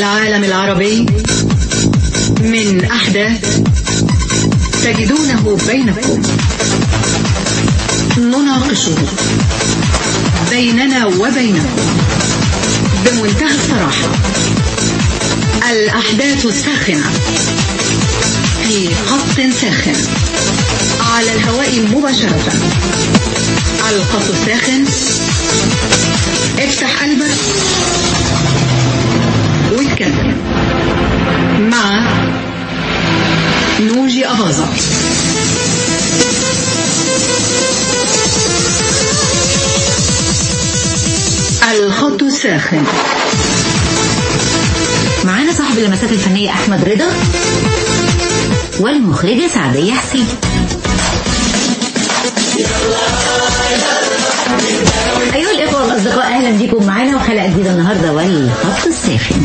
العالم العربي من أحداث تجدونه بينكم نناقشه بيننا وبينكم بمنتهى الصراحة الأحداث الساخنة في خط ساخن على الهواء مباشرة الخط الساخن افتح قلبك واتكلم مع نوجي أباظة الخط الساخن معانا صاحب اللمسات الفنية أحمد رضا والمخرجة سعدية حسين أيها الإخوة والأصدقاء أهلا بكم معانا وحلقة جديدة النهاردة والخط الساخن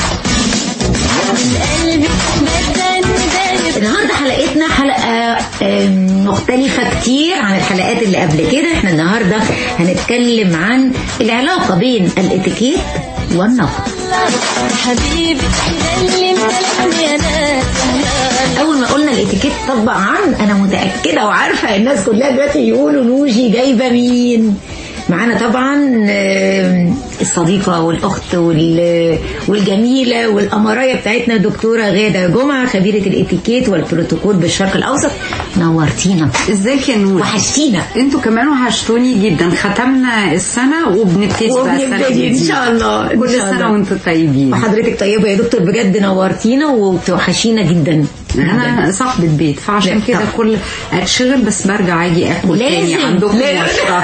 النهارده حلقتنا حلقة آم، مختلفة كتير عن الحلقات اللي قبل كده احنا النهاردة هنتكلم عن العلاقة بين الاتيكيت والنقد حبيبي اللي ملكني يا ناس اول ما قلنا الاتيكيت طبعا انا متاكده وعارفه الناس كلها دلوقتي يقولوا نوجي جايبه مين معانا طبعا آم، الصديقة والأخت وال- والجميلة والأمراية بتاعتنا دكتورة غادة جمعة خبيرة الاتيكيت والبروتوكول بالشرق الأوسط نورتينا ازيك يا نور وحشتينا انتوا كمان وحشتوني جدا ختمنا السنة وبنبتدي بقى السنة وبنبتدي إن الجديدة. شاء الله، إن كل شاء سنة الله. وانتوا طيبين وحضرتك طيبة يا دكتور بجد نورتينا وبتوحشينا جدا انا صاحبة بيت فعشان لا، كده طبعا. كل اتشغل بس برجع اجي اكل تاني لازم. عندكم لازم. واشرب.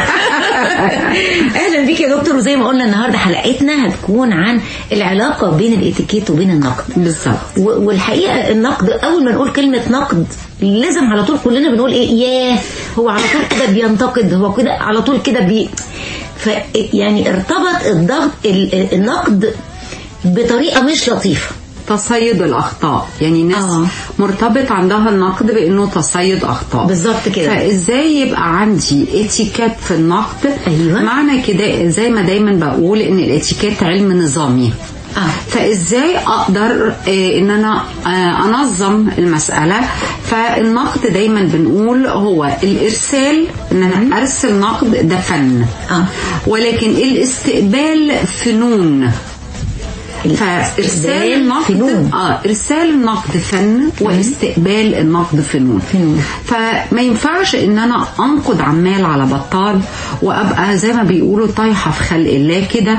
اهلا بيك يا دكتور وزي ما قلنا النهارده حلقتنا هتكون عن العلاقه بين الاتيكيت وبين النقد بالظبط و- والحقيقه النقد اول ما نقول كلمه نقد لازم على طول كلنا بنقول ايه ياه هو على طول كده بينتقد هو كده على طول كده بي ف يعني ارتبط الضغط ال- النقد بطريقه مش لطيفه تصيد الاخطاء يعني ناس آه. مرتبط عندها النقد بانه تصيد اخطاء بالظبط كده. فازاي يبقى عندي اتيكيت في النقد أيوة. معنى كده زي ما دايما بقول ان الاتيكيت علم نظامي اه فازاي اقدر آه، ان انا آه، انظم المساله فالنقد دايما بنقول هو الارسال ان انا ارسل نقد ده فن آه. ولكن الاستقبال فنون فارسال الاستقبال النقد فنون. اه ارسال النقد فن واستقبال النقد فنون فنون. فما ينفعش ان انا انقد عمال على بطال وابقى زي ما بيقولوا طايحه في خلق الله كده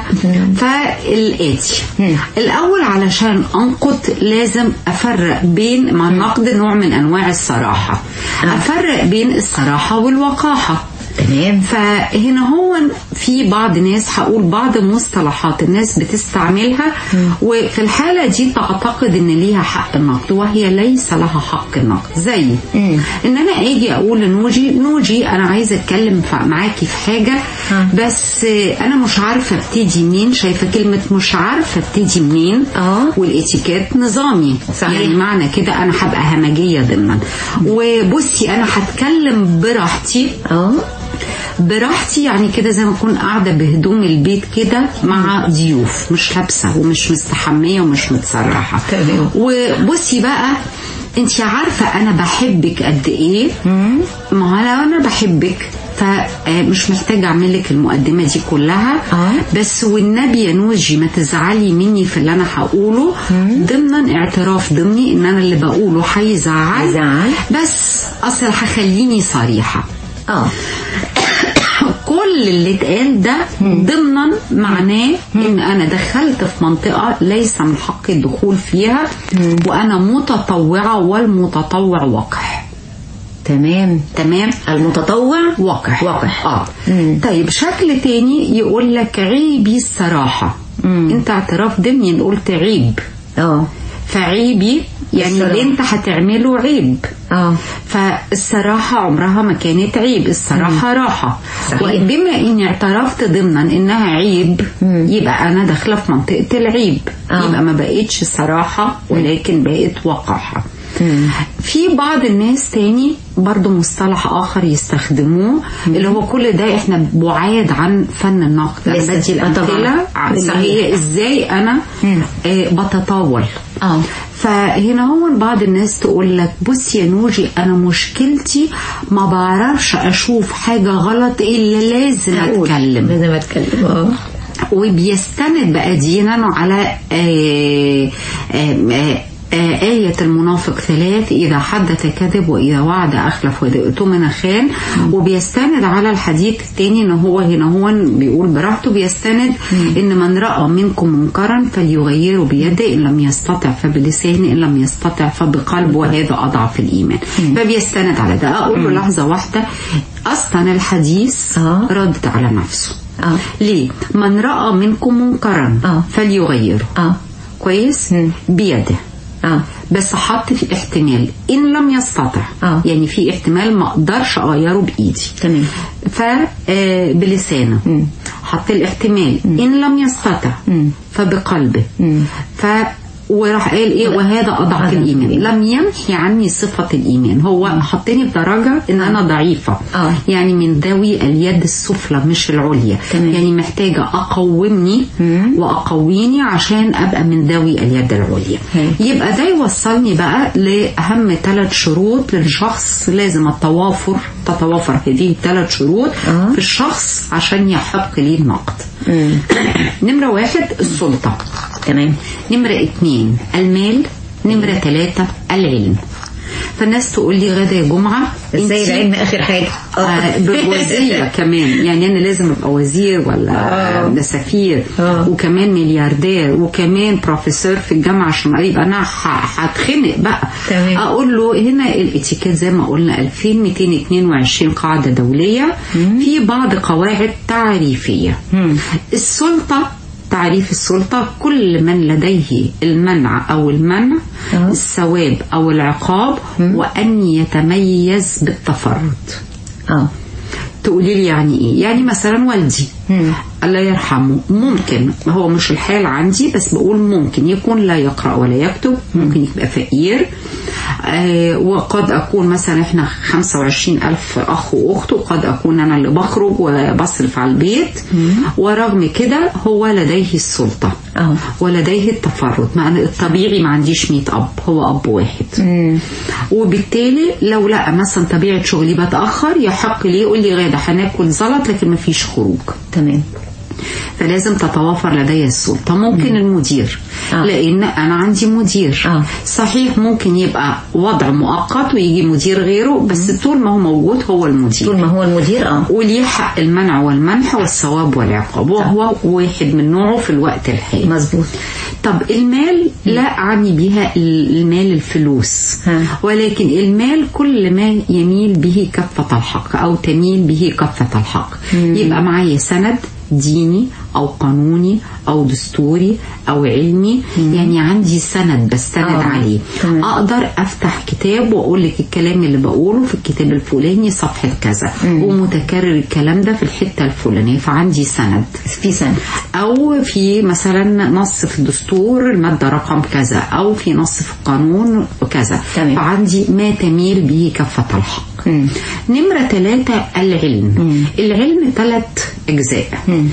فالاتي مم. الاول علشان انقد لازم افرق بين مع النقد نوع من انواع الصراحه افرق بين الصراحه والوقاحه تمام فهنا هو في بعض ناس هقول بعض مصطلحات الناس بتستعملها وفي الحالة دي تعتقد ان ليها حق النقد وهي ليس لها حق النقد زي مم. ان انا اجي اقول لنوجي نوجي انا عايزة اتكلم ف- معاكي في حاجة ها. بس انا مش عارفة ابتدي منين شايفة كلمة مش عارفة ابتدي منين آه. والاتيكيت نظامي صحيح. يعني معنى كده انا هبقى همجية ضمنا وبصي انا هتكلم براحتي اه براحتي يعني كده زي ما اكون قاعده بهدوم البيت كده مع ضيوف مش لابسه ومش مستحميه ومش متسرحه تمام. وبصي بقى انت عارفه انا بحبك قد ايه ما هو لو انا بحبك فمش محتاجة أعمل لك المقدمة دي كلها آه. بس والنبي يا نوجي ما تزعلي مني في اللي أنا هقوله ضمنا اعتراف ضمني إن أنا اللي بقوله هيزعل هيزعل. بس أصل هخليني صريحة اه كل اللي اتقال ده ضمنا معناه ان انا دخلت في منطقه ليس من حقي الدخول فيها وانا متطوعه والمتطوع وقح تمام تمام المتطوع وقح وقح. اه مم. طيب شكل تاني يقول لك عيبي الصراحه مم. انت اعتراف ضمني إن قلت عيب اه فعيبي يعني الصراحة. اللي انت هتعمله عيب اه فالصراحة عمرها ما كانت عيب الصراحة راحة صحيح. وبما اني اعترفت ضمنا انها عيب مم. يبقى انا داخلة في منطقة العيب آه. يبقى ما بقتش صراحة ولكن بقت وقاحة في بعض الناس تاني برضو مصطلح آخر يستخدموه اللي هو كل ده احنا بعاد عن فن النقد أنا لسه. بدي آه طبعاً. الأمثلة ع- صحيح. هي ازاي أنا آه بتطاول اه فهنا هو بعض الناس تقول لك بص يا نوجي انا مشكلتي ما بعرفش اشوف حاجه غلط الا لازم أقول. اتكلم لازم اتكلم اه وبيستند بقى دينا على آه آه آه آه آية المنافق ثلاث إذا حدث كذب وإذا وعد أخلف وإذا اؤتمن خان وبيستند على الحديث الثاني إن هو هنا هو بيقول براحته بيستند إن من رأى منكم منكرا فليغيره بيده إن لم يستطع فبلسانه إن لم يستطع فبقلبه وهذا أضعف الإيمان فبيستند على ده أقول له لحظة واحدة أصلا الحديث آه. رد على نفسه اه ليه؟ من رأى منكم منكرا آه. فليغيره اه كويس؟ مم. بيده اه بس حط في احتمال ان لم يستطع آه. يعني في احتمال ما اقدرش اغيره بايدي تمام ف آه، بلسانه مم. حط الاحتمال ان لم يستطع مم. فبقلبه مم. ف وراح قال ايه وهذا اضعف أضعف الايمان الإيمان. لم يمحي عني صفه الايمان هو حطني في درجه ان انا ضعيفه آه. يعني من ذوي اليد السفلى مش العليا تمام. يعني محتاجه اقومني مم. واقويني عشان ابقى من ذوي اليد العليا هي. يبقى ده يوصلني بقى لاهم ثلاث شروط للشخص لازم التوافر تتوافر هذه الثلاث شروط آه. في الشخص عشان يحق ليه النقد مم. نمرة واحد السلطة تمام نمرة اتنين المال نمرة ثلاثة العلم فالناس تقول لي غدا يا جمعة ازاي انتي- العلم اخر حاجه آه، بالوزير كمان يعني انا لازم ابقى وزير ولا آه. سفير آه. وكمان ملياردير وكمان بروفيسور في الجامعه عشان يبقى انا ح- هتخنق بقى تمام. اقول له هنا الاتيكيت زي ما قلنا 2222 قاعده دوليه في بعض قواعد تعريفيه مم. السلطه تعريف السلطة كل من لديه المنع أو المنع آه. الثواب أو العقاب وأن يتميز بالتفرد اه تقولي لي يعني ايه يعني مثلا والدي مم. الله يرحمه ممكن هو مش الحال عندي بس بقول ممكن يكون لا يقرأ ولا يكتب ممكن يبقى فقير آه وقد أكون مثلا إحنا 25 ألف أخ وأخت وقد أكون أنا اللي بخرج وبصرف على البيت ورغم كده هو لديه السلطة اه ولديه التفرد مع أن الطبيعي ما عنديش 100 أب هو أب واحد مم. وبالتالي لو لقى مثلا طبيعه شغلي بتاخر يحق لي يقول لي غاده هناكل زلط لكن ما فيش خروج تمام فلازم تتوافر لدي السلطه ممكن المدير آه. لان انا عندي مدير آه. صحيح ممكن يبقى وضع مؤقت ويجي مدير غيره بس طول ما هو موجود هو المدير طول ما هو المدير اه وليه حق المنع والمنح والثواب والعقاب وهو واحد من نوعه في الوقت الحالي مظبوط طب المال لا أعني بها المال الفلوس ها. ولكن المال كل ما يميل به كفة الحق أو تميل به كفة الحق يبقى معايا سند ديني أو قانوني أو دستوري أو علمي يعني عندي سند بستند آه. عليه تمام. أقدر أفتح كتاب وأقول لك الكلام اللي بقوله في الكتاب الفلاني صفحة كذا ومتكرر الكلام ده في الحتة الفلانية فعندي سند في سنه او في مثلا نص في الدستور الماده رقم كذا او في نص في القانون وكذا تمام. فعندي ما تميل به كفه الحق مم. نمرة ثلاثة العلم العلم ثلاث أجزاء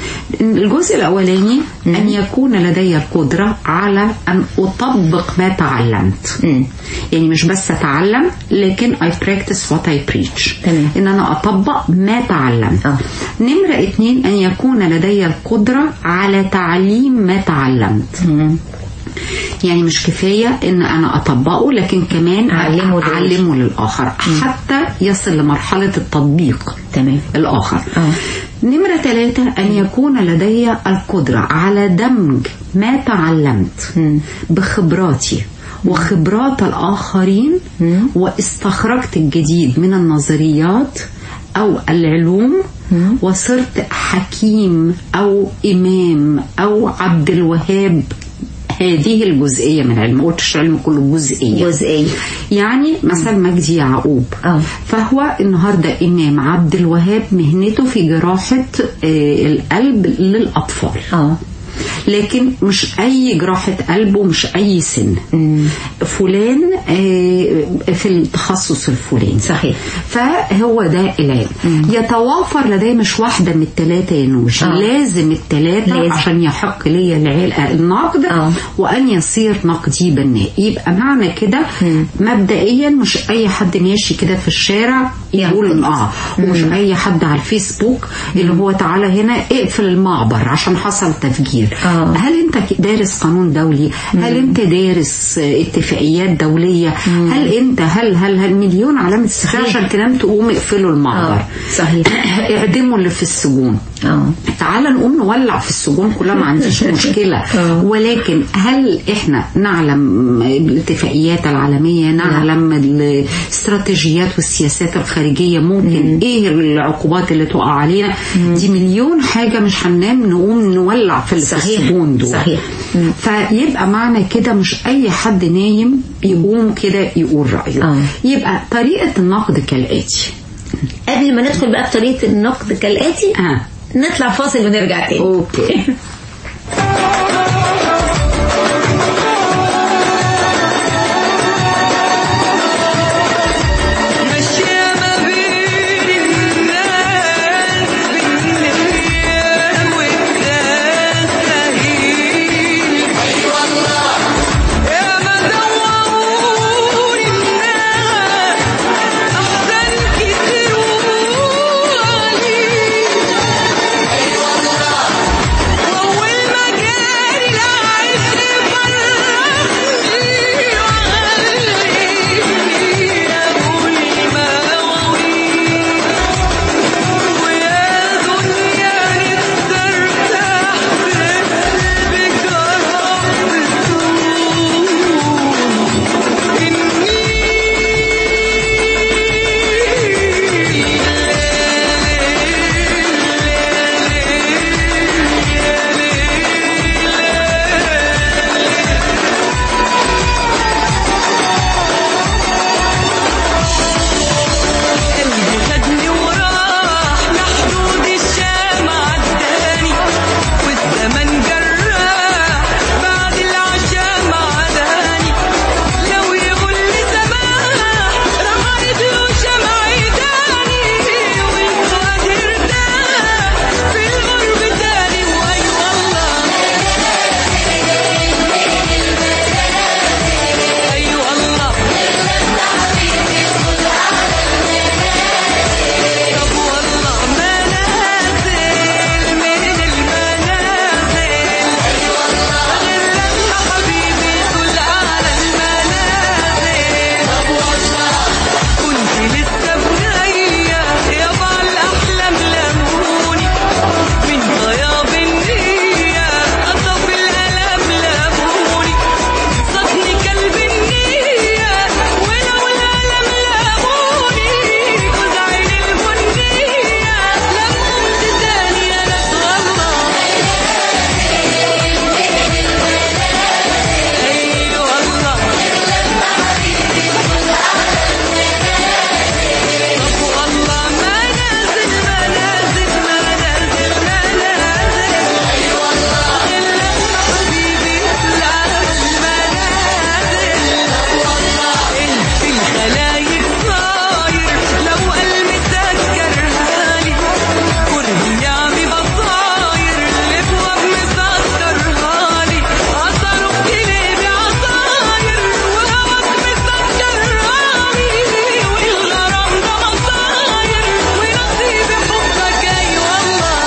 الجزء الأولاني أن يكون لدي القدرة على أن أطبق ما تعلمت مم. يعني مش بس أتعلم لكن I practice what I preach تمام. إن أنا أطبق ما تعلمت آه. نمرة اتنين أن يكون لدي القدرة على تعليم ما تعلمت مم. يعني مش كفاية ان انا اطبقه لكن كمان أعلمه لغيري. اعلمه للاخر حتى يصل لمرحلة التطبيق تمام الآخر آه. نمرة ثلاثة أن يكون لدي القدرة على دمج ما تعلمت مم. بخبراتي وخبرات الآخرين مم. واستخرجت الجديد من النظريات أو العلوم وصرت حكيم أو إمام أو عبد الوهاب هذه الجزئية من العلم ما قلتش العلم كله جزئية جزئية يعني مثلا مجدي يعقوب آه. فهو النهارده امام عبد الوهاب مهنته في جراحه آه، القلب للاطفال اه لكن مش اي جراحه قلب ومش اي سن فلان آه، في التخصص الفلاني صحيح. فهو ده العلم يتوافر لدي مش واحده من الثلاثه يا نوش آه. لازم الثلاثه لازم. عشان يحق لي العل- النقد آه. وان يصير نقدي بناء يبقى معنى كده مبدئيا مش اي حد ماشي كده في الشارع يقول اه ومش اي حد على الفيسبوك اللي هو تعالى هنا اقفل المعبر عشان حصل تفجير آه. هل انت ك- دارس قانون دولي هل انت دارس آه، اتفاقيات دوليه هل انت هل هل هل مليون علامه استفهام عشان تنام تقوم اقفلوا المعبر آه. صحيح. اعدموا اللي في السجون اه تعال نقوم نولع في السجون كلها ما عنديش مشكلة آه. ولكن هل احنا نعلم الاتفاقيات العالمية نعلم الاستراتيجيات والسياسات الخارجية ممكن ايه العقوبات اللي تقع علينا دي مليون حاجة مش هننام نقوم نولع في اللي في صحيح. السجون دول صحيح. فيبقى معنى كده مش اي حد نايم يقوم كده يقول رأيه آه. يبقى طريقة النقد كالآتي قبل ما ندخل بقى في طريقه النقد كالاتي آه. نطلع فاصل ونرجع تاني اوكي ماشية ما بين الناس بالنية والتساهيل أي والله يا ما دوروني الناس أحسن كتير وقليل أي والله وأول ما جالي العشق فرحني وخليني أقول مواويل ويا دنيا نسترتاح بقلبك قلبي خدني وراح لحدود الشام عداني والزمن جراح بعد العشاء معداني لو يقول لي سماح راح له شمع تاني والفؤاد ارتاح في الغرب تاني واي والله اي والله طب والله ما نازل من المنازل اي والله غير لما حبيبي يدل على المنازل طب والله كنت لسه بنية يابا الأحلام لموني من غياب النية قطف الألم لموني صدني كلب النية ولو الألم لموني جوز عين البنية لما قمت تاني أنا اتغمى أي والله طب والله ما نازل ما نازل ما نازل ما نازل أي والله إلا لما حبيبي يطلع المنازل طب والله في الخلايق صاير لو ألمسك كرهالي كرهي يعمي بصاير الأبواب مسكرهالي عصروا بقلبي عصاير وهواك مسكرهالي والغرام ده مصاير ونصيبي حبك أي والله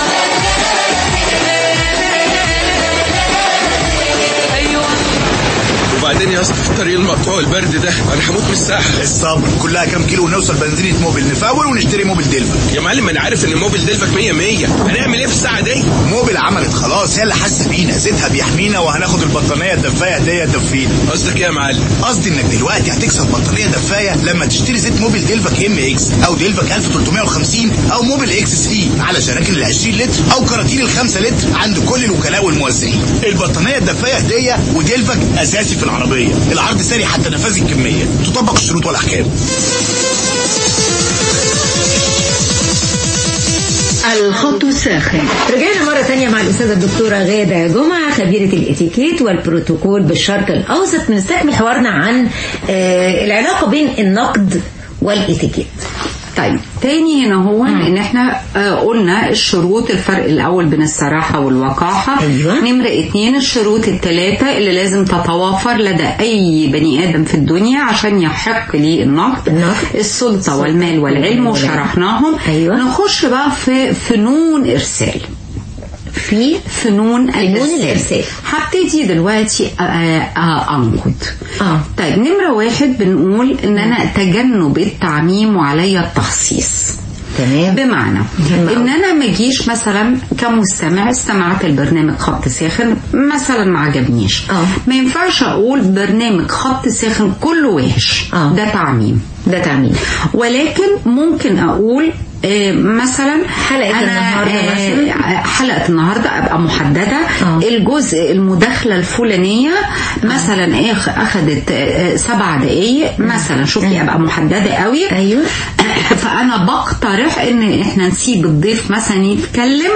أي والله وبعدين يا اسطى في الطريق المقطوع البرد ده انا هموت من الساحه الصبر كلها كام كيلو ونوصل بنزينة موبل نفول ونشتري موبل دلفا يا معلم انا عارف ان موبيل دلفك 100 100 هنعمل ايه في الساعه دي موبل عملت خلاص هي اللي حاسه بينا زيتها بيحمينا وهناخد البطانيه الدفايه هديه تدفينا قصدك ايه يا معلم قصدي انك دلوقتي هتكسب بطانيه دفايه لما تشتري زيت موبل دلفك ام اكس او دلفك 1350 او موبل اكس 3 على شراكن ال 20 لتر او كراتين ال 5 لتر عند كل الوكلاء والموزعين البطانيه الدفايه هديه ودلفك اساسي في العربيه العرض ساري حتى نفاذ الكميه تطبق الشروط والاحكام الخط الساخن رجعنا مرة تانية مع الأستاذة الدكتورة غادة جمعة خبيرة الاتيكيت والبروتوكول بالشرق الأوسط بنستكمل حوارنا عن آه، العلاقة بين النقد والاتيكيت طيب تاني هنا هو ان احنا آه قلنا الشروط الفرق الاول بين الصراحه والوقاحه أيوة. نمره اتنين الشروط الثلاثه اللي لازم تتوافر لدى اي بني ادم في الدنيا عشان يحق ليه النقد النقد. السلطه والمال والعلم وشرحناهم أيوة. نخش بقى في فنون ارسال في فنون الارسال الإرسال. هبتدي دلوقتي آه، آه، انقد آه. طيب نمره واحد بنقول ان انا تجنب التعميم وعلي التخصيص تمام بمعنى مهم ان انا ما اجيش مثلا كمستمع استمعت البرنامج خط ساخن مثلا ما عجبنيش آه. ما ينفعش اقول برنامج خط ساخن كله وحش آه. ده تعميم ده تعميم ولكن ممكن اقول آه، مثلا حلقة أنا، النهاردة آه، مثلا؟ حلقة النهاردة أبقى محددة آه. الجزء المداخلة الفلانية مثلا آخ- أخدت آه، سبع دقايق مثلا شوفي أبقى محددة قوي أيوة فانا بقترح ان احنا نسيب الضيف مثلا يتكلم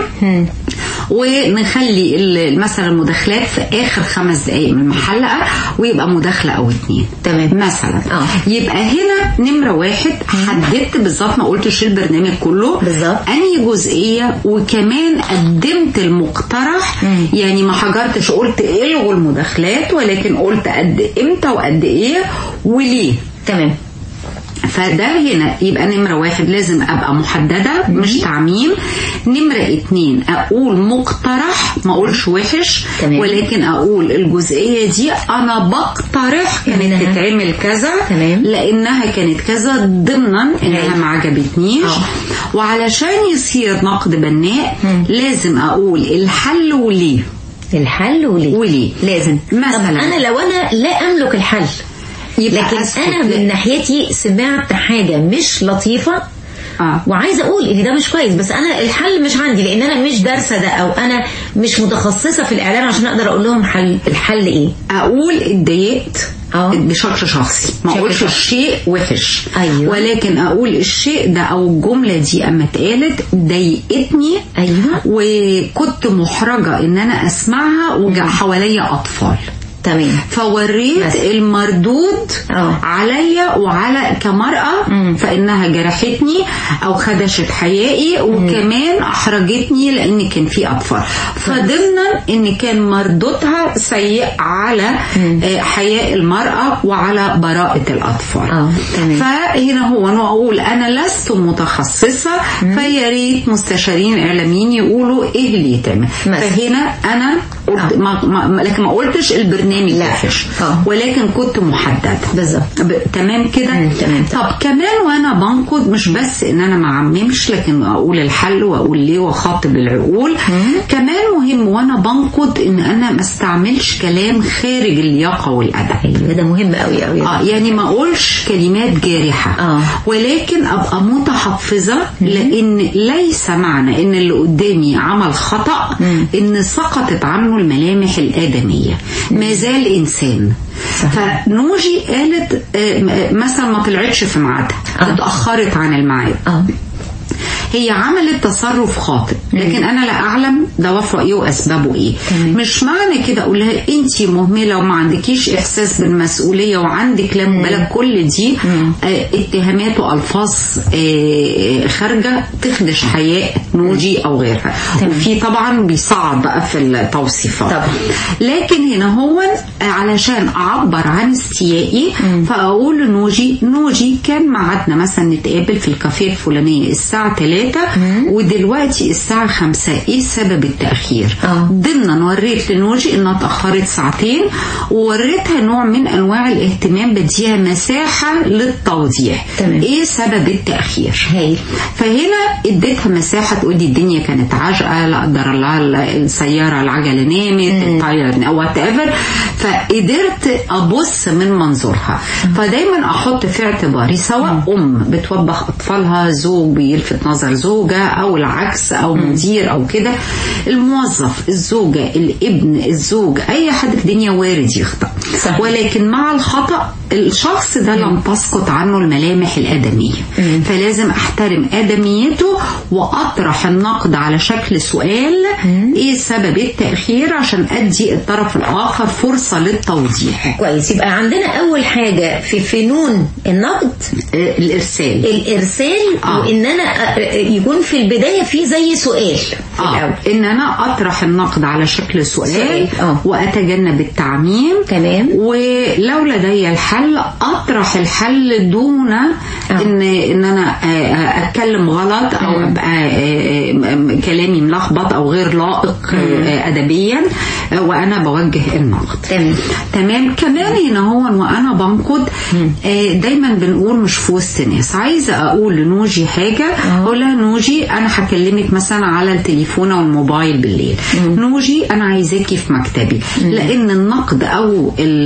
ونخلي ال- مثلا المداخلات في اخر خمس دقائق من الحلقه ويبقى مداخله او اتنين تمام. مثلا آه. يبقى هنا نمره واحد حددت بالظبط ما قلتش البرنامج كله بالظبط. انهي جزئيه وكمان قدمت المقترح مم. يعني ما حجرتش قلت الغوا المداخلات ولكن قلت قد امتى وقد ايه وليه تمام فده هنا يبقى نمرة واحد لازم أبقى محددة مش تعميم نمرة اتنين أقول مقترح ما أقولش وحش تمام. ولكن أقول الجزئية دي أنا بقترح كانت إنها- تتعمل كذا تمام. لأنها كانت كذا ضمنا إنها أيوة. ما عجبتنيش آه. وعلشان يصير نقد بناء مم. لازم أقول الحل وليه الحل وليه وليه لازم مثلاً. طب انا لو انا لا املك الحل يبقى لكن أسكت. انا من ناحيتي سمعت حاجه مش لطيفه آه. وعايزه اقول ان ده مش كويس بس انا الحل مش عندي لان انا مش دارسه ده او انا مش متخصصه في الاعلام عشان اقدر اقول لهم حل الحل ايه اقول اتضايقت آه. بشكل شخصي ما بشكل اقولش شخصي. الشيء وحش أيوة. ولكن اقول الشيء ده او الجمله دي اما اتقالت ضايقتني أيوة. وكنت محرجه ان انا اسمعها وجا حواليا اطفال تمام فوريت مثلا. المردود آه. عليا وعلى كمرأة مم. فإنها جرحتني أو خدشت حيائي وكمان أحرجتني لأن كان في أطفال فضمنا إن كان مردودها سيء على آه، حياء المرأة وعلى براءة الأطفال آه، تمام. فهنا هو أنا أقول أنا لست متخصصة فيا ريت مستشارين إعلاميين يقولوا إيه اللي يتعمل مثلا. فهنا أنا قلت آه. ما ما لكن ما قلتش البرنامج لا. وحش آه. ولكن كنت محدده بالظبط. ب- تمام كده مم، تمام. طب كمان وانا بنقد مش بس ان انا ما اعممش لكن اقول الحل واقول ليه واخاطب العقول كمان مهم وانا بنقد ان انا ما استعملش كلام خارج اللياقه والادب ايوه ده مهم قوي قوي اه يعني ما اقولش كلمات جارحه آه. ولكن ابقى متحفظه لان ليس معنى ان اللي قدامي عمل خطا مم. ان سقطت عنه الملامح الادميه ما زال انسان صحيح. فنوجي قالت آه، م- مثلا ما طلعتش في ميعادها آه. اتاخرت عن الميعاد اه هي عملت تصرف خاطئ لكن انا لا اعلم دوافعه ايه واسبابه ايه تمام. مش معنى كده اقول لها انت مهمله وما عندكيش احساس بالمسؤوليه وعندك لا مبالغ كل دي آه اتهامات والفاظ آه خارجه تخدش حياء نوجي او غيرها تمام. وفي طبعا بيصعب بقى في التوصيفات طبعا. لكن هنا هو علشان اعبر عن استيائي فاقول لنوجي نوجي كان ميعادنا مثلا نتقابل في الكافيه الفلانيه الساعه 3 ودلوقتي الساعه 5 ايه سبب التاخير آه. ضمنا وريت لنوجي انها اتاخرت ساعتين ووريتها نوع من انواع الاهتمام بديها مساحه للتوضيح تمام. ايه سبب التاخير هايل فهنا اديتها مساحه تقول دي الدنيا كانت عجقه لا قدر الله ال- السياره العجله نامت التاير او وات ايفر فقدرت ابص من منظورها فدايما احط في اعتباري سواء ام بتوبخ اطفالها زوج بيلفت نظر زوجه او العكس او مدير او كده الموظف الزوجه الابن الزوج اي حد في الدنيا وارد يخطأ صحيح. ولكن مع الخطأ الشخص ده لم تسقط عنه الملامح الآدمية فلازم أحترم آدميته وأطرح النقد على شكل سؤال إيه سبب التأخير عشان أدي الطرف الآخر فرصة للتوضيح كويس يبقى عندنا اول حاجه في فنون النقد آه، الإرسال الارسال آه. وان انا آه، يكون في البدايه في زي سؤال في آه. الاول ان انا اطرح النقد على شكل سؤال سؤال. آه. واتجنب التعميم تمام. ولو لدي الحل اطرح الحل دون ان ان انا آه، آه، اتكلم غلط او ابقى آه، آه، كلامي ملخبط او غير لائق آه، ادبيا آه، وانا بوجه النقد تمام. تمام كمان هنا هو وانا بنقد آه، دايما بنقول مش في وسط ناس عايزه اقول لنوجي حاجه اقول لها نوجي انا هكلمك مثلا على التليفون او الموبايل بالليل نوجي انا عايزاكي في مكتبي لان النقد او ال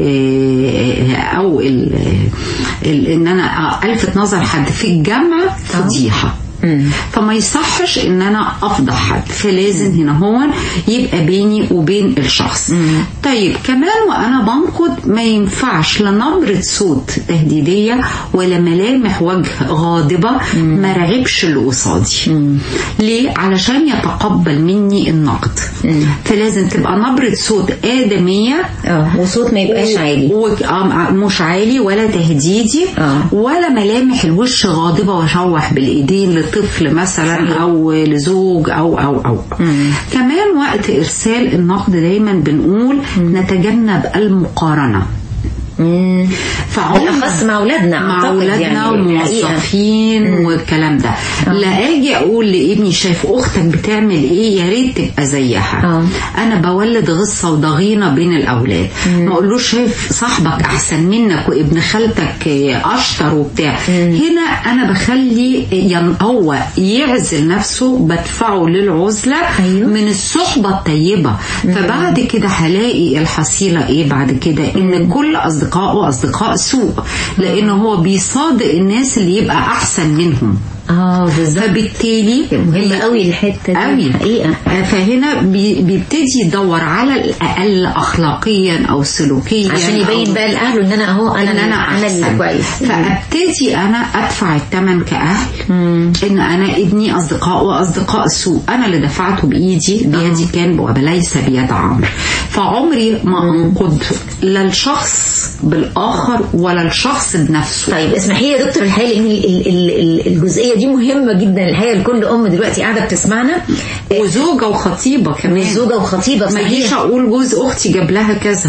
او ال ال ان انا الفت نظر حد في الجامعه فضيحه فما يصحش ان انا افضح حد فلازم هنا هو يبقى بيني وبين الشخص طيب كمان وانا بنقد ما ينفعش لا نبرة صوت تهديدية ولا ملامح وجه غاضبة ما رعبش اللي قصادي ليه علشان يتقبل مني النقد فلازم تبقى نبرة صوت آدمية اه وصوت ما يبقاش عالي و... آه، مش عالي ولا تهديدي آه. ولا ملامح الوش غاضبة واشوح بالايدين لطفل مثلا او لزوج او او او كمان وقت ارسال النقد دايما بنقول نتجنب المقارنة مم. فعمر بالاخص مع اولادنا مع أعتقد اولادنا يعني الحقيقة. وموظفين والكلام ده لا اجي اقول لابني شايف اختك بتعمل ايه يا ريت تبقى زيها آه. انا بولد غصه وضغينه بين الاولاد ما اقولوش شايف صاحبك احسن منك وابن خالتك اشطر وبتاع هنا انا بخلي ين- هو يعزل نفسه بدفعه للعزله أيوه. من الصحبه الطيبه فبعد كده هلاقي الحصيله ايه بعد كده ان كل اصدقائه اصدقاء سوء لان هو بيصادق الناس اللي يبقى احسن منهم اه بالظبط فبالتالي مهم قوي الحته دي قوي الحقيقه فهنا بي- بيبتدي يدور على الاقل اخلاقيا او سلوكيا عشان يبين أو بقى لاهله ان انا اهو انا ان انا انا اللي احسن كويس فابتدي انا ادفع الثمن كاهل ان انا ابني اصدقاء واصدقاء سوء انا اللي دفعته بايدي بيدي كان وليس بيد عمرو فعمري ما انقد لا الشخص بالاخر ولا الشخص بنفسه طيب اسمحي لي يا دكتور الحقيقه ان ال- ال- ال- ال- الجزئيه دي مهمه جدا الحقيقه لكل ام دلوقتي قاعده بتسمعنا وزوجه وخطيبه كمان زوجه وخطيبه ما اجيش صحيح اقول جوز اختي جاب لها كذا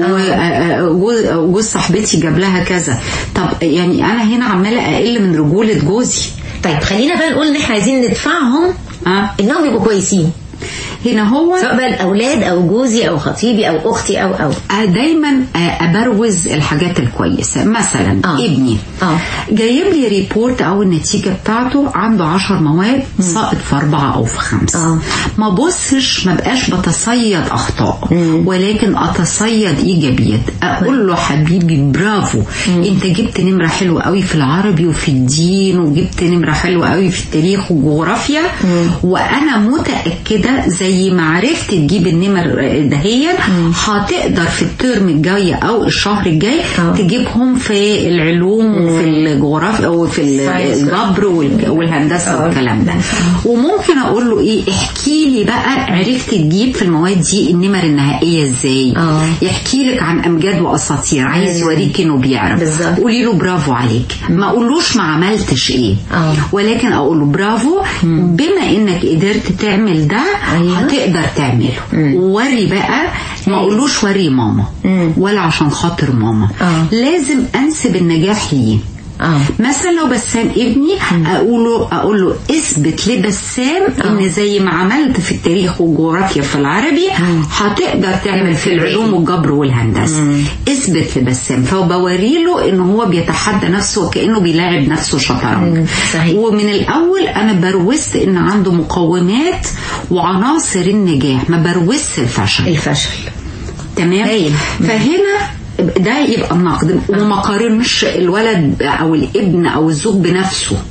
وجوز جوز صاحبتي جاب لها كذا طب يعني انا هنا عماله اقل من رجوله جوزي طيب خلينا بقى نقول ان احنا عايزين ندفعهم اه انهم يبقوا كويسين هنا هو سواء بقى الاولاد او جوزي او خطيبي او اختي او او آه، دايما آه، ابروز الحاجات الكويسه مثلا آه. ابني آه. جايب لي ريبورت او النتيجه بتاعته عنده عشر مواد ساقط في اربعه او في خمسه آه. ما بصش ما بقاش بتصيد اخطاء ولكن اتصيد ايجابيات اقول له حبيبي برافو انت جبت نمره حلوه قوي في العربي وفي الدين وجبت نمره حلوه قوي في التاريخ والجغرافيا وانا متاكده زي ما عرفت تجيب النمر دهيا هتقدر في الترم الجاي او الشهر الجاي آه. تجيبهم في العلوم وفي الجغرافيا وفي Science. الجبر والك- والهندسه آه. والكلام ده وممكن اقول له ايه احكي لي بقى عرفت تجيب في المواد دي النمر النهائيه ازاي آه. يحكي لك عن امجاد واساطير عايز يوريك انه بيعرف بالظبط. قولي له برافو عليك ما اقولوش ما عملتش ايه آه. ولكن اقول له برافو بما انك قدرت تعمل ده أيوة. هتقدر تعمله وري بقى ما اقولوش وري ماما ولا عشان خاطر ماما آه. لازم انسب النجاح ليه اه مثلا لو بسام ابني اقول له اقول له اثبت لبسام ان زي ما عملت في التاريخ والجغرافيا في العربي هتقدر تعمل في العلوم والجبر والهندسه اثبت لبسام فبوري له ان هو بيتحدى نفسه وكانه بيلاعب نفسه شطرنج مم. صحيح. ومن الاول انا بروزت ان عنده مقومات وعناصر النجاح ما بروزت الفشل الفشل تمام هايل. فهنا ده يبقى النقد وما قارنش الولد او الابن او الزوج بنفسه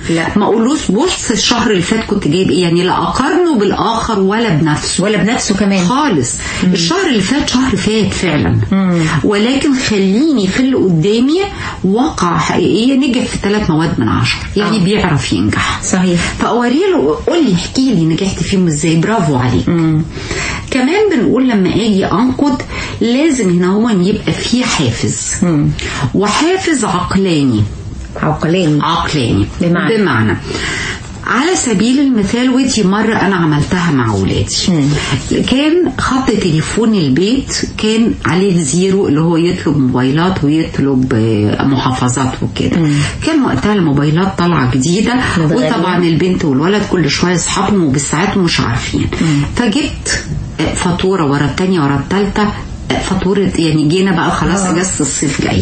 لا. ما اقولوش بص الشهر اللي فات كنت جايب ايه يعني لا اقارنه بالاخر ولا بنفسه ولا بنفسه كمان خالص الشهر اللي فات شهر فات فعلا ولكن خليني في اللي قدامي واقع حقيقية نجح في ثلاث مواد من عشر يعني آه. بيعرف ينجح صحيح فاوري له قول لي احكي لي نجحت فيهم ازاي برافو عليك كمان بنقول لما اجي انقد لازم هنا هو يبقى فيه حافز وحافز عقلاني عقلاني عقلاني بمعنى؟ بمعنى على سبيل المثال ودي مرة أنا عملتها مع أولادي كان خط تليفون البيت كان عليه زيرو اللي هو يطلب موبايلات ويطلب آه، محافظات وكده كان وقتها الموبايلات طالعة جديدة متغيرة. وطبعا البنت والولد كل شوية أصحابهم وبالساعات مش عارفين فجبت آه، فاتورة ورا التانية ورا التالتة آه، فاتورة يعني جينا بقى خلاص اجازة الصيف جاية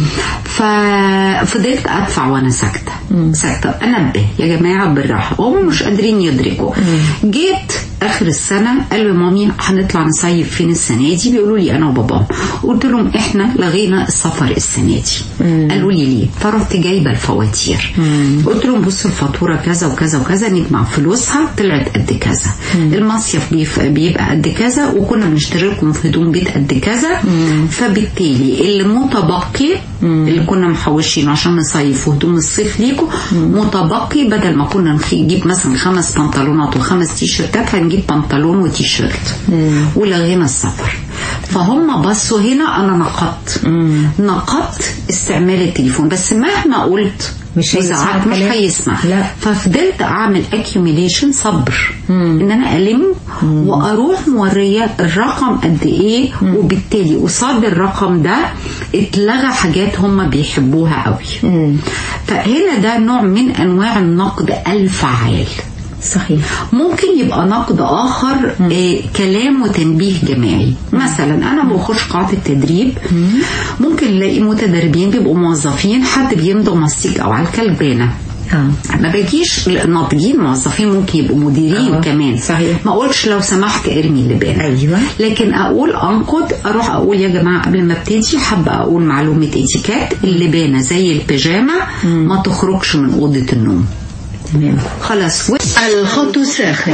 ففضلت ادفع وانا ساكتة ساكتة انبه يا جماعة بالراحة هم مش قادرين يدركوا جيت اخر السنة قالوا يا مامي هنطلع نصيف فين السنة دي بيقولوا لي انا وباباهم قلت لهم احنا لغينا السفر السنة دي قالوا لي ليه فرحت جايبة الفواتير قلت لهم بصوا الفاتورة كذا وكذا وكذا نجمع فلوسها طلعت قد كذا المصيف بيف- بيبقى قد كذا وكنا بنشتري لكم في هدوم بيت قد كذا فبالتالي اللي متبقي اللي كنا محوشينه عشان نصيف وهدوم الصيف ليكم متبقي بدل ما كنا نخ- نجيب مثلا خمس بنطلونات وخمس تيشيرتات هنجيب بنطلون وتيشيرت ولغينا السفر فهم بصوا هنا انا نقدت نقدت استعمال التليفون بس مهما قلت مش هيسمع وساعات مش الكلام. هيسمع لا. ففضلت اعمل accumulation صبر ان انا الم واروح موريه الرقم قد ايه وبالتالي قصاد الرقم ده اتلغى حاجات هم بيحبوها قوي فهنا ده نوع من انواع النقد الفعال صحيح ممكن يبقى نقد اخر آه كلام وتنبيه جماعي مثلا انا بخش قاعه التدريب ممكن نلاقي متدربين بيبقوا موظفين حد بيمضغ مصيك او على الكلبانه اه ما باجيش ناضجين موظفين ممكن يبقوا مديرين آه، كمان صحيح. ما اقولش لو سمحت ارمي اللبان أيوة. لكن اقول انقد اروح اقول يا جماعه قبل ما ابتدي حابه اقول معلومه اتيكيت اللبانه زي البيجامه ما تخرجش من اوضه النوم تمام خلاص الخط الساخن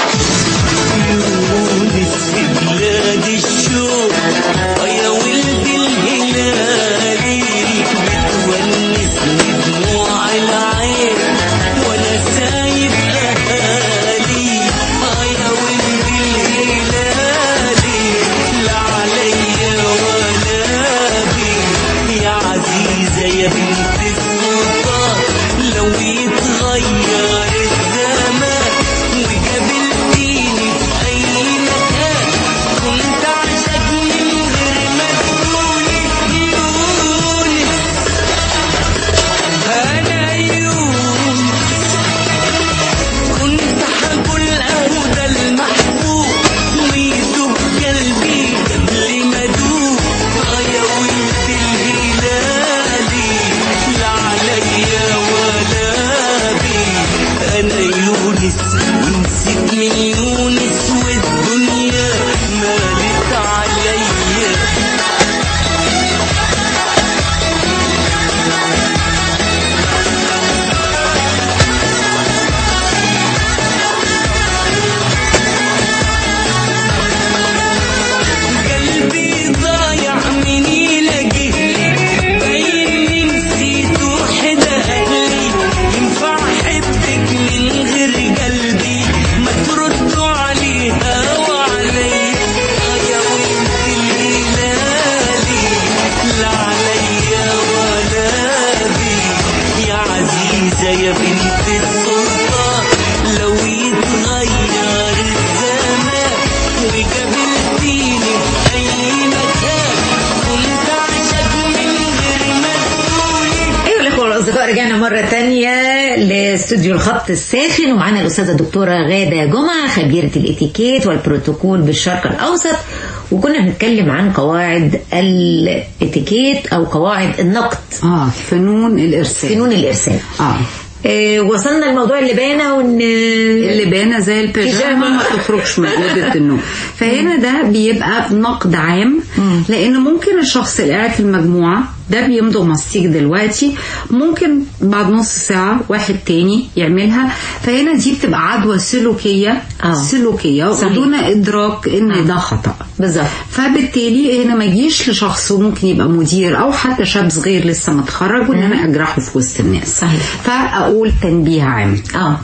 يونس في بلاد الشوق يا ولد الهلالي بتونسني دموع العين وانا سايب اهالي يا ولد الهلالي لا عليا ولا بي يا عزيزة يا بنت السلطان لو يتغير الزمان وقابلتيني في أي مكان كنت أعشق من غير ما تقولي يونس أنا يونس كنت حقول أهو ده المحبوب ويدوب قلبي قبل ما أدوب آه يا ولد الهلالي لا عليا ولا بي أنا يونس ونسيت من يونس والدنيا مالت عليا قلبي ضايع من يلاقي باينني نسيت وحدة أهلي ينفع أحبك من غير قلبي ما تردوا عليها وعلي آه يا ولد الهلالي لا عليا ولا بي يا عزيزة يا بنت السلطان لو يتغير الزمان وقابلتيني في أي مكان كنت أعشق من غير ما تقولي ايها الاخوه والاصدقاء رجعنا مره تانية لاستوديو الخط الساخن ومعانا الاستاذه الدكتوره غاده جمعه خبيره الاتيكيت والبروتوكول بالشرق الاوسط وكنا بنتكلم عن قواعد الاتيكيت او قواعد النقد اه فنون الارسال فنون الارسال اه آه وصلنا لموضوع اللبانه وان اللبانه زي البيجامه بيجامة. ما تخرجش من اوضه النوم فهنا ده بيبقى نقد عام لان ممكن الشخص اللي قاعد في المجموعه ده بيمضغ مستيك دلوقتي ممكن بعد نص ساعة واحد تاني يعملها فهنا دي بتبقى عدوى سلوكية آه. سلوكية صحيح. ودون إدراك إن ده خطأ بالظبط فبالتالي هنا ما يجيش لشخص ممكن يبقى مدير او حتى شاب صغير لسه متخرج وان انا اجرحه في وسط الناس صحيح. فاقول تنبيه عام اه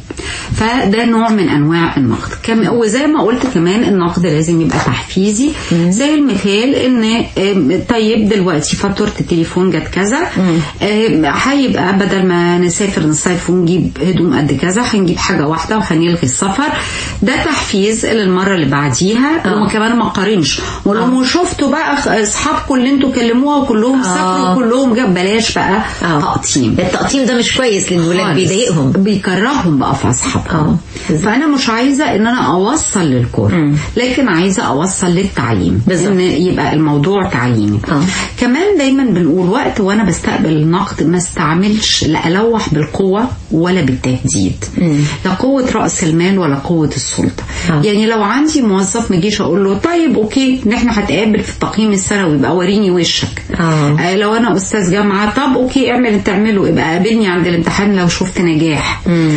فده نوع من انواع النقد كم وزي ما قلت كمان النقد لازم يبقى تحفيزي زي المثال ان آم، طيب دلوقتي فاتوره التليفون جت كذا آم، هيبقى بدل ما نسافر نصيف ونجيب هدوم قد كذا هنجيب حاجه واحده وهنلغي السفر ده تحفيز للمره اللي بعديها آه. وكمان ما قارنش ولو شفتوا بقى خ- اصحابكم اللي انتوا كلموها وكلهم آه. سافروا كلهم جاب بلاش بقى اه تقطيم التقطيم ده مش كويس للولاد خالص. بيضايقهم بيكرههم بقى في اصحابهم اه. فانا مش عايزه ان انا اوصل للكره مم. لكن عايزه اوصل للتعليم بالظبط. ان يبقى الموضوع تعليمي اه. كمان دايما بنقول وقت وانا بستقبل النقد ما استعملش لا الوح بالقوه ولا بالتهديد مم. لا قوه راس المال ولا قوه السلطه اه. يعني لو عندي موظف ما اجيش اقول له طيب اوكي ان احنا هنتقابل في التقييم السنوي يبقى وريني وشك اه. آه، لو انا استاذ جامعه طب اوكي اعمل اللي تعمله ابقى قابلني عند الامتحان لو شفت نجاح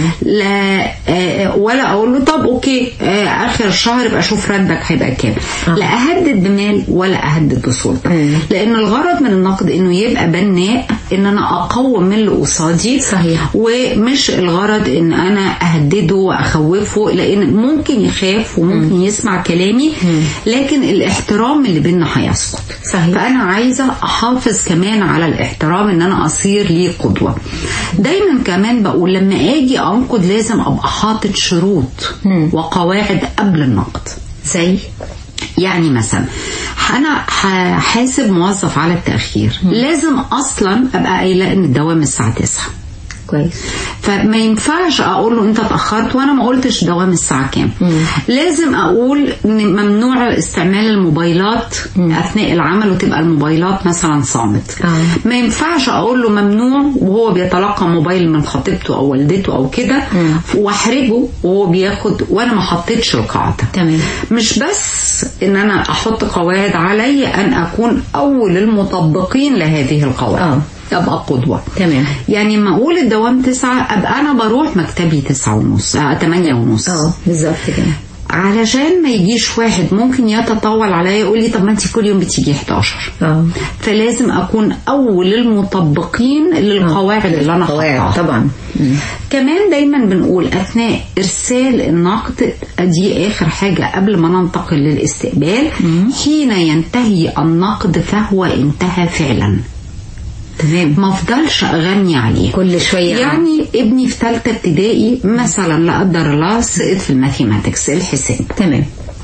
لا آه، ولا اقول له طب اوكي آه، اخر الشهر يبقى شوف ردك هيبقى كام لا اهدد بمال ولا اهدد بسلطه لان الغرض من النقد انه يبقى بناء ان انا اقوم من اللي قصادي صحيح. ومش الغرض ان انا اهدده واخوفه لان ممكن يخاف وممكن يسمع كلامي لكن الاحترام اللي بينا هيسقط صحيح. فانا عايزه احافظ كمان على الاحترام ان انا اصير لي قدوه دايما كمان بقول لما اجي انقد لازم ابقى حاطط شروط وقواعد قبل النقد زي يعني مثلا انا هحاسب موظف على التاخير لازم اصلا ابقى قايله ان الدوام الساعه 9 كويس فما ينفعش اقول له انت اتاخرت وانا ما قلتش دوام الساعه كام لازم اقول ان ممنوع استعمال الموبايلات اثناء العمل وتبقى الموبايلات مثلا صامت آه. ما ينفعش اقول له ممنوع وهو بيتلقى موبايل من خطيبته او والدته او كده واحرجه وهو بياخد وانا ما حطيتش القاعده تمام. مش بس ان انا احط قواعد علي ان اكون اول المطبقين لهذه القواعد آه. ابقى قدوه تمام. يعني ما اقول الدوام تسعة ابقى انا بروح مكتبي تسعة ونص آه تمانية ونص اه بالظبط كده علشان ما يجيش واحد ممكن يتطاول عليا يقول لي طب ما انت كل يوم بتيجي 11 اه فلازم اكون اول المطبقين للقواعد اللي انا قواعد حطاها طبعا كمان دايما بنقول اثناء ارسال النقد دي اخر حاجه قبل ما ننتقل للاستقبال حين ينتهي النقد فهو انتهى فعلا تمام ما افضلش اغني عليه كل شويه يعني ابني في ثالثه ابتدائي مثلا لا قدر الله سقط في الماثيماتكس الحساب تمام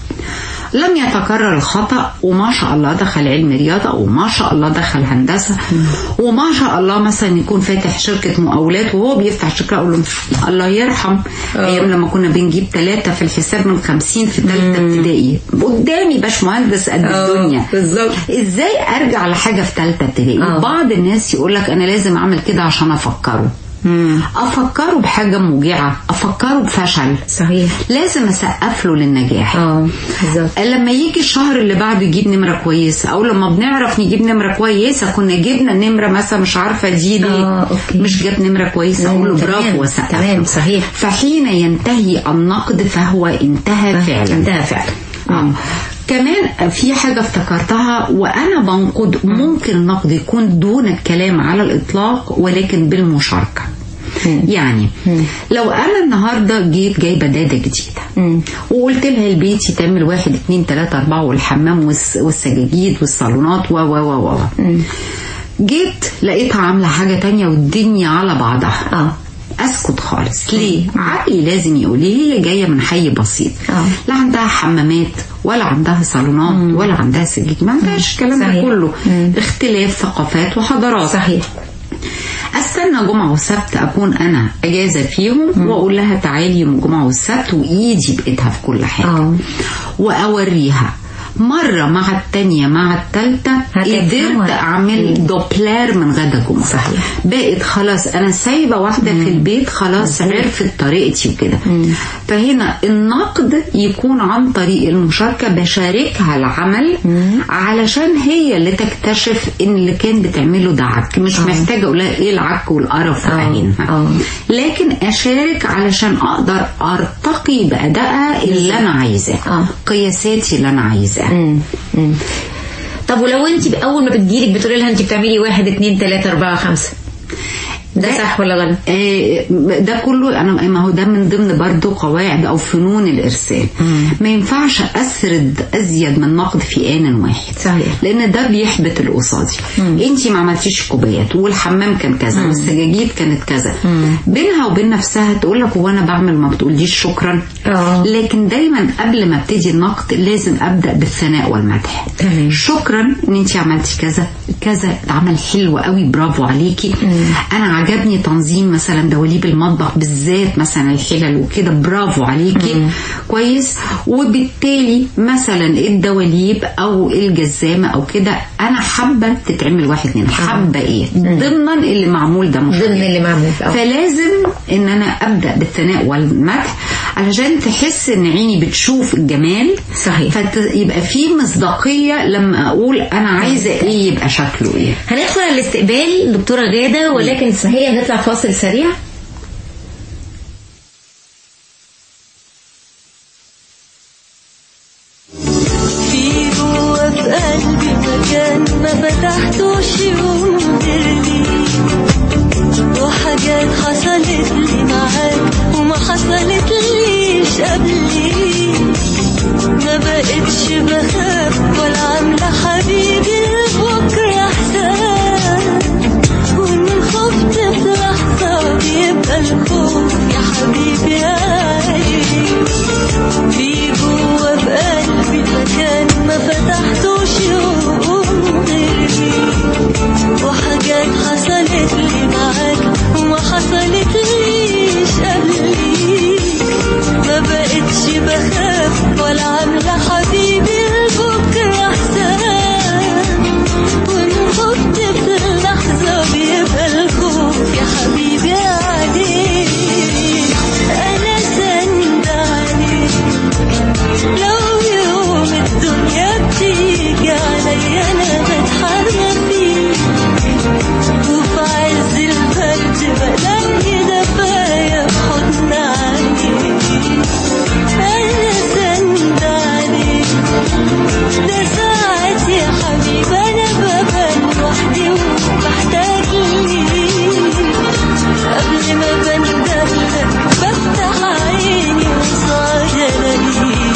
لم يتكرر الخطأ وما شاء الله دخل علم رياضة وما شاء الله دخل هندسة وما شاء الله مثلا يكون فاتح شركة مقاولات وهو بيفتح شركة أقول له الله يرحم أيام لما كنا بنجيب ثلاثة في الحساب من خمسين في ثالثة ابتدائي قدامي باشمهندس قد الدنيا بالظبط. ازاي ارجع لحاجة في ثالثة ابتدائي آه. بعض الناس يقول لك انا لازم اعمل كده عشان افكره افكره بحاجة موجعة افكره بفشل صحيح لازم اسقف له للنجاح اه بالظبط لما يجي الشهر اللي بعده يجيب نمرة كويسة أو لما بنعرف نجيب نمرة كويسة كنا جبنا نمرة مثلا مش عارفة دي ليه آه، أوكي. مش جاب نمرة كويسة مم، أقول له تمام، برافو وسقف تمام، له. صحيح. فحين ينتهي النقد فهو انتهى فعلا انتهى فعلا آه. كمان في حاجة افتكرتها وأنا بنقد ممكن النقد يكون دون الكلام على الإطلاق ولكن بالمشاركة يعني لو أنا النهاردة جيت جايبة دادة جديدة وقلت لها البيت تعمل واحد اتنين تلاتة أربعة والحمام والس- والسجاجيد والصالونات و و و و جيت لقيتها عاملة حاجة تانية والدنيا على بعضها اه اسكت خالص ليه عقلي لازم يقول لي هي جايه من حي بسيط آه. لا عندها حمامات ولا عندها صالونات ولا عندها سجاج ما عندهاش الكلام ده صحيح. كله مم. اختلاف ثقافات وحضارات صحيح استنى جمعه وسبت اكون انا اجازه فيهم واقول لها تعالي يوم الجمعه والسبت وايدي بايدها في كل حاجه آه. واوريها مرة مع التانية مع التالتة هتفهمها. قدرت اعمل دوبلير من غدا جمعة صحيح. بقت خلاص انا سايبة واحدة في البيت خلاص عرفت طريقتي وكده فهنا النقد يكون عن طريق المشاركة بشاركها العمل علشان هي اللي تكتشف ان اللي كان بتعمله ده عك مش محتاجة اقول لها ايه العك والقرف في آه. عينها آه. لكن اشارك علشان اقدر ارتقي بادائها اللي انا عايزاه آه. قياساتي اللي انا عايزاها مم. مم. طب ولو انت اول ما بتجيلك بتقولي لها انت بتعملي واحد اتنين تلاته اربعه خمسه ده لا. صح ولا غلط؟ آه، ده كله انا ما هو ده من ضمن برضو قواعد او فنون الارسال ما ينفعش اسرد ازيد من نقد في ان واحد صحيح. لان ده بيحبط اللي قصادي انت ما عملتيش كوبايات والحمام كان كذا والسجاجيد كانت كذا بينها وبين نفسها تقول لك هو انا بعمل ما بتقوليش شكرا آه. لكن دايما قبل ما ابتدي النقد لازم ابدا بالثناء والمدح تمام. شكرا ان انت عملتي كذا كذا عمل حلو قوي برافو عليكي انا عجبني تنظيم مثلا دواليب المطبخ بالذات مثلا الحلل وكده برافو عليكي كويس وبالتالي مثلا الدواليب او الجزامه او كده انا حابه تتعمل واحد اتنين حابه ايه ضمنا اللي معمول ده مش ضمن اللي معمول اه فلازم ان انا ابدا بالثناء والمدح علشان تحس ان عيني بتشوف الجمال صحيح. فيبقى في مصداقيه لما اقول انا عايزه ايه يبقى شكله ايه هندخل على الاستقبال دكتوره غاده ولكن اسمحي لي هنطلع فاصل سريع في جوا في قلبي مكان ما فتحتوش يوم غير ليك وحاجات حصلت لي معاك وما حصلت ليش قبليك ما بقتش بخاف ولا عاملة حبيبي لبكرة حساب وإن خفت في لحظة بيبقى الخوف يا حبيبي عايش في جوا في قلبي مكان ما فتحتوش يوم غيري وحاجات حصلت لي معاك وما حصلت ليش قبليك ما بقتش بخاف ولا عاملة حبيبي لبكرة حساب وإن خفت في اللحظة بيبقى الخوف يا حبيبي عليك أنا سند عليك لو يوم الدنيا بتيجي عليا انا بتحرى فيك وفي عز البرد بلاقي دفايا في حضن عينيك انا سند عليك ده ساعات يا حبيبي انا ببقى لوحدي وبحتاج ليك قبل ما بندهلك بفتح عيني وصعد الاقيك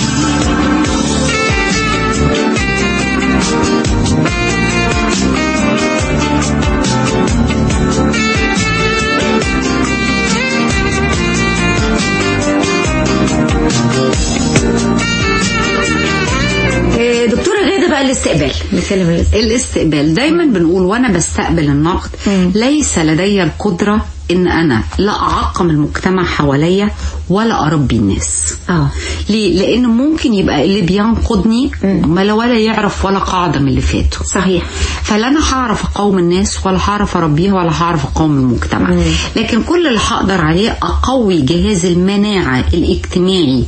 آه، دكتوره غاده بقى الاستقبال نتكلم الاستقبال الاستقبال دايما بنقول وانا بستقبل النقد ليس لدي القدره ان انا لا اعقم المجتمع حواليا ولا اربي الناس اه ليه لان ممكن يبقى اللي بينقدني ما لا ولا يعرف ولا قاعده من اللي فاتوا صحيح فلا انا هعرف اقاوم الناس ولا هعرف اربيها ولا هعرف اقاوم المجتمع مم. لكن كل اللي هقدر عليه اقوي جهاز المناعه الاجتماعي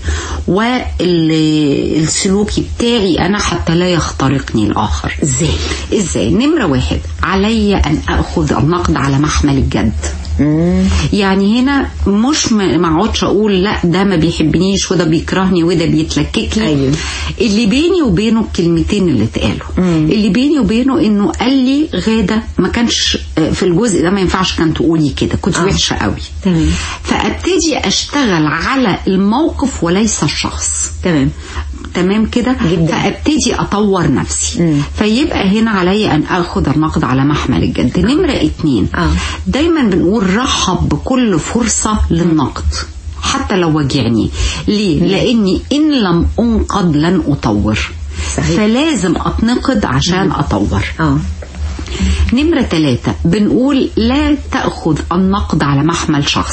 والسلوكي بتاعي انا حتى لا يخترقني الاخر ازاي ازاي نمره واحد علي ان اخذ النقد على محمل الجد يعني هنا مش ما ما اقعدش اقول لا ده ما بيحبنيش وده بيكرهني وده بيتلكك لي أيوة. اللي بيني وبينه الكلمتين اللي اتقالوا اللي بيني وبينه انه قال لي غاده ما كانش آه، في الجزء ده ما ينفعش كان تقولي كده كنت آه. وحشه قوي تمام فابتدي اشتغل على الموقف وليس الشخص تمام تمام كده جدا. فابتدي اطور نفسي مم. فيبقى هنا علي ان اخذ النقد على محمل الجد نمره اتنين آه. دايما بنقول رحب بكل فرصه للنقد حتى لو وجعني ليه لاني ان لم انقد لن اطور صحيح. فلازم اتنقد عشان اطور اه نمرة ثلاثة بنقول لا تأخذ النقد على محمل شخصي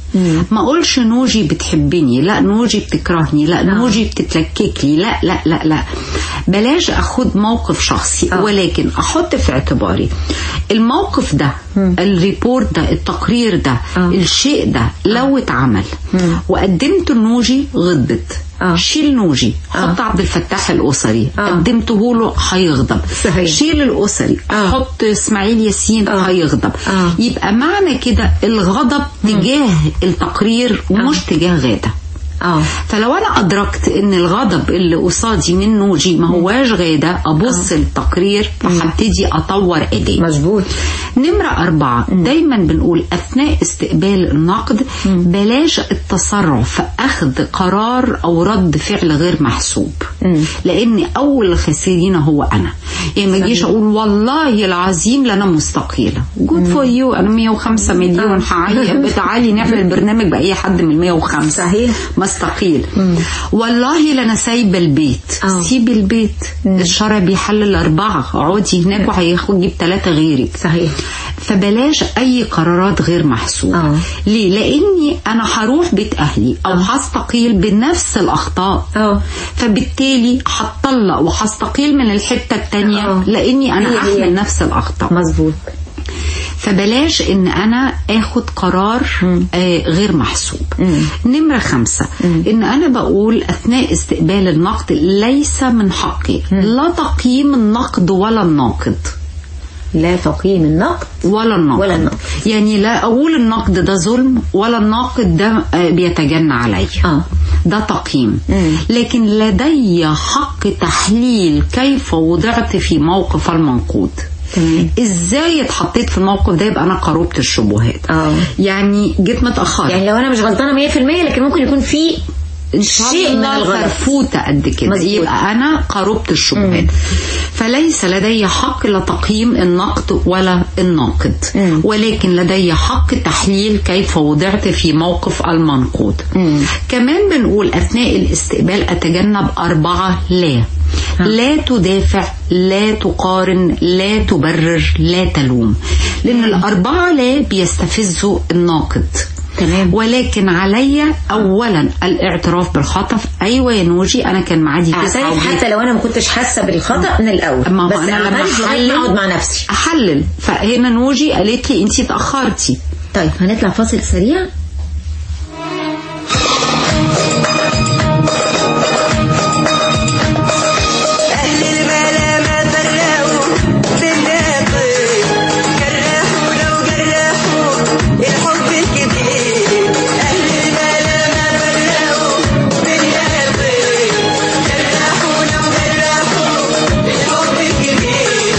ما اقولش نوجي بتحبني لا نوجي بتكرهني لا نوجي بتتلكك لي لا لا لا لا بلاش اخد موقف شخصي آه. ولكن احط في اعتباري الموقف ده الريبورت ده التقرير ده آه. الشيء ده لو اتعمل وقدمت النوجي غضبت آه. شيل نوجي حط عبد الفتاح الاسري آه. قدمته له هيغضب صحيح. شيل الاسري آه. حط اسماعيل ياسين آه. هيغضب آه. يبقى معنى كده الغضب تجاه التقرير ومش تجاه غاده اه فلو انا ادركت ان الغضب اللي قصادي من نوجي ما هواش غاده ابص التقرير فهبتدي اطور ايدي مظبوط نمرة أربعة دايما بنقول أثناء استقبال النقد بلاش التسرع في أخذ قرار أو رد فعل غير محسوب لأن أول الخاسرين هو أنا يعني ما أجيش أقول والله العظيم لأنا مستقيلة جود فور يو أنا 105 مليون هعلي بتعالي نعمل برنامج بأي حد من 105 صحيح. مستقيل والله لأنا سايبة البيت آه. سيبي البيت الشرع بيحلل أربعة اقعدي هناك وهياخد يجيب ثلاثة غيرك صحيح فبلاش اي قرارات غير محسوبه آه. ليه لاني انا هروح بيت اهلي او هستقيل بنفس الاخطاء اه فبالتالي هتطلق وهستقيل من الحته التانية آه. لاني هي انا هي. احمل نفس الاخطاء مظبوط فبلاش ان انا اخد قرار آه غير محسوب نمرة خمسة ان انا بقول اثناء استقبال النقد ليس من حقي لا تقييم النقد ولا الناقد لا تقييم النقد ولا الناقد ولا الناقد. يعني لا اقول النقد ده ظلم ولا الناقد ده آه، بيتجنى عليا اه ده تقييم مم. لكن لدي حق تحليل كيف وضعت في موقف المنقود تمام. ازاي اتحطيت في الموقف ده يبقى انا قربت الشبهات اه يعني جيت متاخره يعني لو انا مش غلطانه 100% لكن ممكن يكون في ان شاء شيء من الله الغلط. فرفوته قد كده مظبوط. يبقى انا قربت الشبهات فليس لدي حق لتقييم النقد ولا الناقد مم. ولكن لدي حق تحليل كيف وضعت في موقف المنقود مم. كمان بنقول اثناء الاستقبال اتجنب اربعه لا لا تدافع لا تقارن لا تبرر لا تلوم لان الاربعه لا بيستفزوا الناقد تمام. ولكن علي اولا الاعتراف بالخطا ايوه يا نوجي انا كان معادي تسعة اعترف وجيت حتى لو انا ما كنتش حاسه بالخطا من الاول ما هو بس انا لما اعترف لغايه ما اقعد مع نفسي احلل فهنا نوجي قالت لي انت اتاخرتي طيب هنطلع فاصل سريع أهل الملامة فرقوا بالناطق جرحوا لو جرحوا الحب الكبير أهل الملامة فرقوا بالناطق جرحوا لو جرحوا الحب الكبير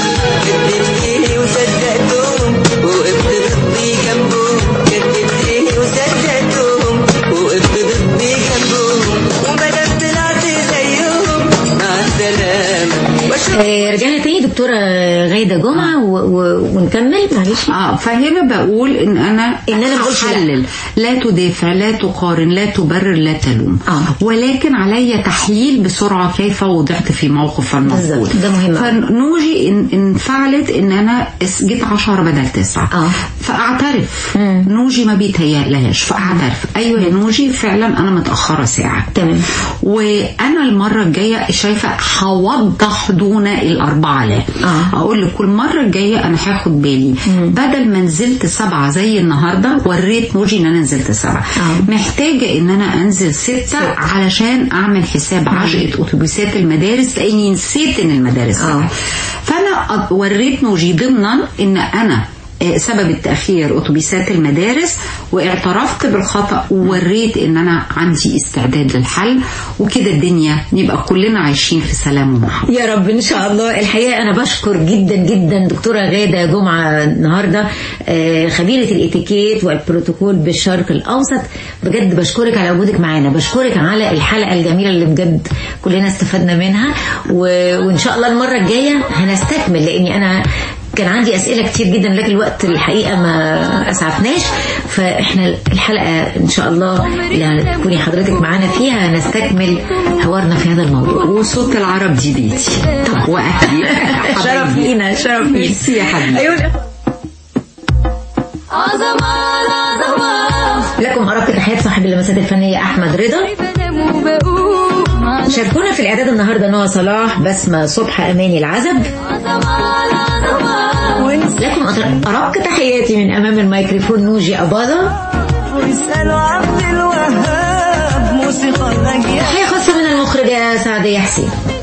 كدبتني وصدقتهم وقفت ضدي جنبهم كدبتني وصدقتهم وقفت ضدي جنبهم وبدأت طلعت زيهم مع السلامة واشوف آه، رجعنا تاني دكتورة غايدة جمعة و... و... ونكمل معلش اه فهنا بقول ان انا إن أنا ما أقولش لا. أحلل. لا تدافع لا تقارن لا تبرر لا تلوم آه. ولكن علي تحليل بسرعه كيف وضعت في موقف المنقول بالظبط، ده مهم أوي. فنوجي إن انفعلت ان انا اس- جيت 10 بدل 9 آه. فاعترف نوجي ما بيتهيألهاش فاعترف ايوه يا نوجي فعلا انا متاخره ساعه تمام وانا المره الجايه شايفه هوضح دون الاربعه لا آه. اقول لك كل مره الجايه انا هاخد بالي بدل ما نزلت سبعه زي النهارده وريت نوجي ان انا نزلت سبعه آه. محتاجه ان انا انزل سته علشان اعمل حساب عجقه اتوبيسات المدارس لاني نسيت ان المدارس آه. سبعة. فانا أ- وريت نوجي ضمنا ان انا آه، سبب التأخير أتوبيسات المدارس واعترفت بالخطأ ووريت إن أنا عندي استعداد للحل وكده الدنيا نبقى كلنا عايشين في سلام ومحبة يا رب ان شاء الله الحقيقه انا بشكر جدا جدا دكتوره غاده جمعه النهارده آه، خبيره الاتيكيت والبروتوكول بالشرق الاوسط بجد بشكرك على وجودك معانا بشكرك على الحلقه الجميله اللي بجد كلنا استفدنا منها و... وان شاء الله المره الجايه هنستكمل لاني انا كان عندي اسئله كتير جدا لكن الوقت الحقيقه ما اسعفناش فاحنا الحلقه ان شاء الله اللي تكوني حضرتك معانا فيها هنستكمل حوارنا في هذا الموضوع وصوت العرب دي بيتي طب وأهلي شرف لينا شرف لينا ميرسي يا حبيبي أيوة. عظمة عظمة لكم اللمسات الفنية أحمد رضا بنام وبقوم على شاركونا في الإعداد النهاردة نوى صلاح بسمة صبح أماني العزب لكم أطر- أرق تحياتي من أمام الميكروفون نوجي أباظة واسألوا عبد الوهاب موسيقى الأجيال تحية خاصة من المخرجة سعدية حسين